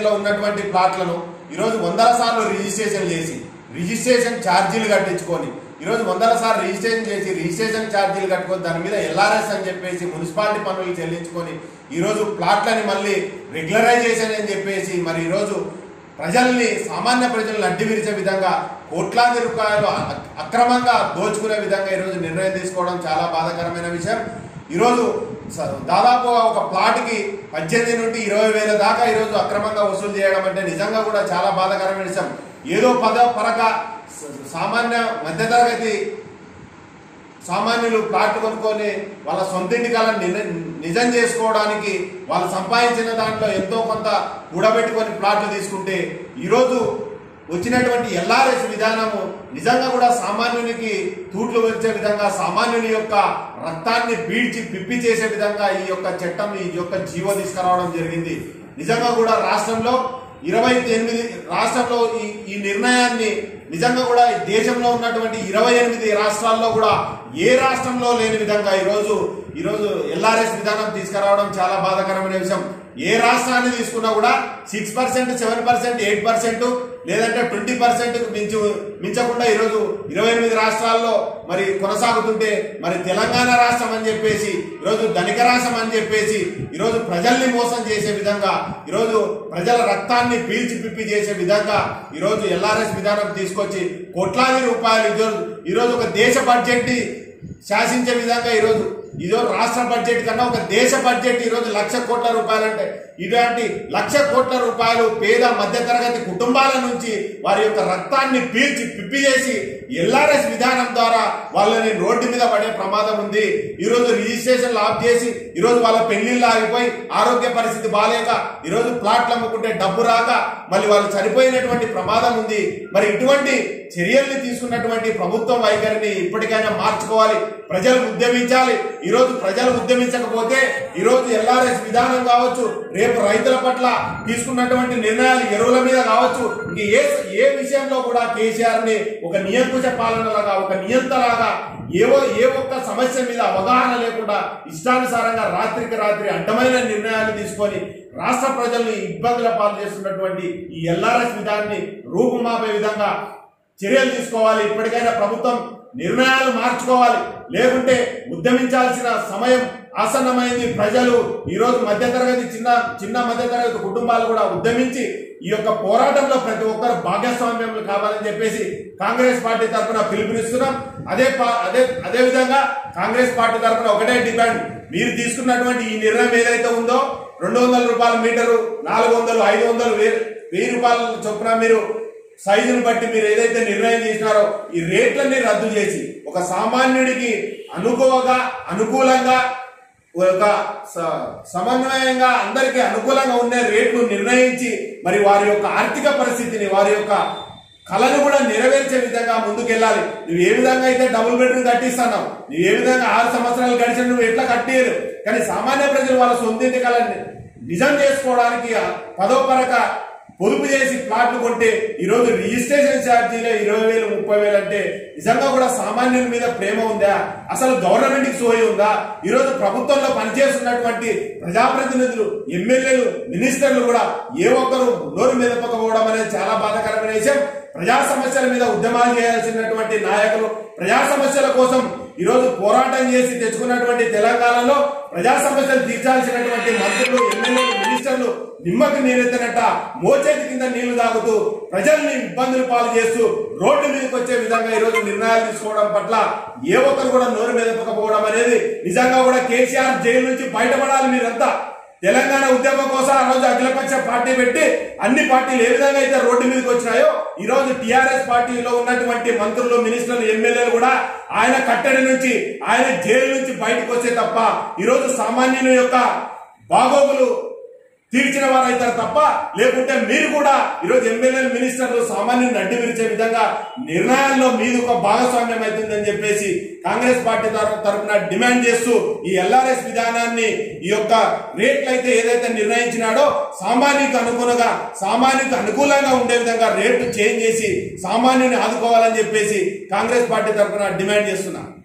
పరిధిలో ఉన్నటువంటి ప్లాట్లను ఈరోజు వందల సార్లు రిజిస్ట్రేషన్ చేసి రిజిస్ట్రేషన్ ఛార్జీలు కట్టించుకొని ఈరోజు వందల సార్లు రిజిస్ట్రేషన్ చేసి రిజిస్ట్రేషన్ ఛార్జీలు కట్టుకొని దాని మీద ఎల్ఆర్ఎస్ అని చెప్పేసి మున్సిపాలిటీ పన్నులు చెల్లించుకొని ఈరోజు ప్లాట్లని మళ్ళీ రెగ్యులరైజేషన్ అని చెప్పేసి మరి ఈరోజు ప్రజల్ని సామాన్య ప్రజలను అడ్డి విరిచే విధంగా కోట్లాది రూపాయలు అ- అక్రమంగా దోచుకునే విధంగా ఈరోజు నిర్ణయం తీసుకోవడం చాలా బాధాకరమైన విషయం ఈరోజు స- దాదాపుగా ఒక ప్లాట్కి పద్దెనిమిది నుండి ఇరవై వేల దాకా ఈరోజు అక్రమంగా వసూలు చేయడం అంటే నిజంగా కూడా చాలా బాధాకరమైన విషయం ఏదో పద పరక స- సామాన్య మధ్యతరగతి సామాన్యులు ప్లాట్ కొనుక్కొని వాళ్ళ సొంత ఇంటి కాలం నిజం చేసుకోవడానికి వాళ్ళు సంపాదించిన దాంట్లో ఎంతో కొంత కూడబెట్టుకొని ప్లాట్లు తీసుకుంటే ఈరోజు వచ్చినటువంటి ఎల్ఆర్ఎస్ విధానము నిజంగా కూడా సామాన్యునికి తూట్లు వచ్చే విధంగా సామాన్యుని యొక్క రక్తాన్ని పీడ్చి పిప్పి చేసే విధంగా ఈ యొక్క చట్టం ఈ యొక్క జీవో తీసుకురావడం జరిగింది నిజంగా కూడా రాష్ట్రంలో ఇరవై ఎనిమిది రాష్ట్రంలో ఈ ఈ నిర్ణయాన్ని నిజంగా కూడా ఈ దేశంలో ఉన్నటువంటి ఇరవై ఎనిమిది రాష్ట్రాల్లో కూడా ఏ రాష్ట్రంలో లేని విధంగా ఈరోజు ఈరోజు ఎల్ఆర్ఎస్ విధానం తీసుకురావడం చాలా బాధాకరమైన విషయం ఏ రాష్ట్రాన్ని తీసుకున్నా కూడా six percent seven percent eight percent లేదంటే ట్వంటీ పర్సెంట్ మించు మించకుండా ఈరోజు ఇరవై ఎనిమిది రాష్ట్రాల్లో మరి కొనసాగుతుంటే మరి తెలంగాణ రాష్ట్రం అని చెప్పేసి ఈరోజు ధనిక రాష్ట్రం అని చెప్పేసి ఈరోజు ప్రజల్ని మోసం చేసే విధంగా ఈరోజు ప్రజల రక్తాన్ని పీల్చి పిప్పి చేసే విధంగా ఈరోజు ఎల్ఆర్ఎస్ విధానం తీసుకొచ్చి కోట్లాది రూపాయలు ఈరోజు ఈరోజు ఒక దేశ బడ్జెట్ ని శాసించే విధంగా ఈరోజు ఇదో రాష్ట్ర బడ్జెట్ కన్నా ఒక దేశ బడ్జెట్ ఈరోజు లక్ష కోట్ల రూపాయలంటే ఇలాంటి లక్ష కోట్ల రూపాయలు పేద మధ్యతరగతి కుటుంబాల నుంచి వారి యొక్క రక్తాన్ని పీల్చి పిప్పి చేసి ఎల్ఆర్ఎస్ విధానం ద్వారా వాళ్ళని రోడ్డు మీద పడే ప్రమాదం ఉంది ఈరోజు రిజిస్ట్రేషన్ ఆఫ్ చేసి ఈరోజు వాళ్ళ పెళ్లిళ్ళు ఆగిపోయి ఆరోగ్య పరిస్థితి బాలేక ఈరోజు ప్లాట్లు అమ్ముకుంటే డబ్బు రాక మళ్ళీ వాళ్ళు చనిపోయినటువంటి ప్రమాదం ఉంది మరి ఇటువంటి చర్యల్ని తీసుకున్నటువంటి ప్రభుత్వం వైఖరిని ఇప్పటికైనా మార్చుకోవాలి ప్రజలు ఉద్యమించాలి ఈరోజు ప్రజలు ఉద్యమించకపోతే ఈరోజు ఎల్ఆర్ఎస్ విధానం కావచ్చు రేపు రైతుల పట్ల తీసుకున్నటువంటి నిర్ణయాలు ఎరువుల మీద కావచ్చు ఇంక ఏ ఏ విషయంలో కూడా కేసీఆర్ ని ఒక నియంకుశ పాలనలాగా ఒక నియంతలాగా ఏవో ఏ ఒక్క సమస్య మీద అవగాహన లేకుండా ఇష్టానుసారంగా రాత్రికి రాత్రి అడ్డమైన నిర్ణయాలు తీసుకొని రాష్ట్ర ప్రజల్ని ఇబ్బందుల పాలు చేస్తున్నటువంటి ఈ ఎల్ఆర్ఎస్ విధానాన్ని రూపుమాపే విధంగా చర్యలు తీసుకోవాలి ఇప్పటికైనా ప్రభుత్వం నిర్ణయాలు మార్చుకోవాలి లేకుంటే ఉద్యమించాల్సిన సమయం ఆసన్నమైంది ప్రజలు ఈరోజు మధ్యతరగతి చిన్న చిన్న మధ్యతరగతి కుటుంబాలు కూడా ఉద్యమించి ఈ యొక్క పోరాటంలో ప్రతి ఒక్కరు భాగస్వామ్యం కావాలని చెప్పేసి కాంగ్రెస్ పార్టీ తరఫున పిలుపునిస్తున్నాం అదే పా- అదే అదే విధంగా కాంగ్రెస్ పార్టీ తరఫున ఒకటే డిమాండ్ మీరు తీసుకున్నటువంటి ఈ నిర్ణయం ఏదైతే ఉందో రెండు వందల రూపాయల మీటరు నాలుగు వందలు ఐదు వందలు వెయ్యి వెయ్యి రూపాయల చొప్పున మీరు సైజును బట్టి మీరు ఏదైతే నిర్ణయం చేసినారో ఈ రేట్లన్నీ రద్దు చేసి ఒక సామాన్యుడికి అనుకోగా అనుకూలంగా ఒక స- సమన్వయంగా అందరికీ అనుకూలంగా ఉండే రేట్లు నిర్ణయించి మరి వారి యొక్క ఆర్థిక పరిస్థితిని వారి యొక్క కళను కూడా నెరవేర్చే విధంగా ముందుకెళ్ళాలి నువ్వు ఏ విధంగా అయితే డబుల్ బెడ్రూమ్ కట్టిస్తున్నావు నువ్వు ఏ విధంగా ఆరు సంవత్సరాలు గడిచిన నువ్వు ఎట్లా కట్టేయరు కానీ సామాన్య ప్రజలు వాళ్ళ సొంత ఇంటి కళని నిజం చేసుకోవడానికి ఆ పదో పరక పొదుపు చేసి ప్లాట్లు కొంటే ఈ రోజు రిజిస్ట్రేషన్ ఛార్జీలే ఇరవై వేలు ముప్పై వేలు అంటే నిజంగా కూడా సామాన్యుల మీద ప్రేమ ఉందా అసలు గవర్నమెంట్ కి సోయి ఉందా ఈ రోజు ప్రభుత్వంలో పనిచేస్తున్నటువంటి ప్రజాప్రతినిధులు ఎమ్మెల్యేలు మినిస్టర్లు కూడా ఏ ఒక్కరు నోరు మెదపకపోవడం అనేది చాలా బాధాకరమైన విషయం ప్రజా సమస్యల మీద ఉద్యమాలు చేయాల్సినటువంటి నాయకులు ప్రజా సమస్యల కోసం ఈ రోజు పోరాటం చేసి తెచ్చుకున్నటువంటి తెలంగాణలో ప్రజా సమస్యలు తీర్చాల్సినటువంటి మంత్రులు ఎమ్మెల్యేలు మినిస్టర్లు నిమ్మకి నీరెత్తనట్ట మోచేతి కింద నీళ్లు తాగుతూ ప్రజల్ని ఇబ్బందులు పాలు చేస్తూ రోడ్డు మీదకి వచ్చే విధంగా ఈ రోజు నిర్ణయాలు తీసుకోవడం పట్ల ఏ ఒక్కరు కూడా నోరు మెదపకపోవడం అనేది నిజంగా కూడా కేసీఆర్ జైలు నుంచి బయటపడాలి మీరంతా తెలంగాణ ఉద్యమం కోసం ఆ రోజు అఖిలపక్ష పార్టీ పెట్టి అన్ని పార్టీలు ఏ విధంగా అయితే రోడ్డు మీదకి వచ్చినాయో ఈ రోజు టిఆర్ఎస్ పార్టీలో ఉన్నటువంటి మంత్రులు మినిస్టర్లు ఎమ్మెల్యేలు కూడా ఆయన కట్టడి నుంచి ఆయన జైలు నుంచి బయటకు వచ్చే తప్ప ఈ రోజు సామాన్యుని యొక్క బాగోగులు తీర్చిన వారు అవుతారు తప్ప లేకుంటే మీరు కూడా ఈరోజు ఎమ్మెల్యేలు మినిస్టర్లు సామాన్యుని అడ్డు విరిచే విధంగా నిర్ణయాల్లో మీది ఒక భాగస్వామ్యం అవుతుందని చెప్పేసి కాంగ్రెస్ పార్టీ తర- తరపున డిమాండ్ చేస్తూ ఈ ఎల్ఆర్ఎస్ విధానాన్ని ఈ యొక్క రేట్లు అయితే ఏదైతే నిర్ణయించినాడో సామాన్యునికి అనుగుణంగా సామాన్యునికి అనుకూలంగా ఉండే విధంగా రేట్లు చేంజ్ చేసి సామాన్యుని ఆదుకోవాలని చెప్పేసి కాంగ్రెస్ పార్టీ తరపున డిమాండ్ చేస్తున్నా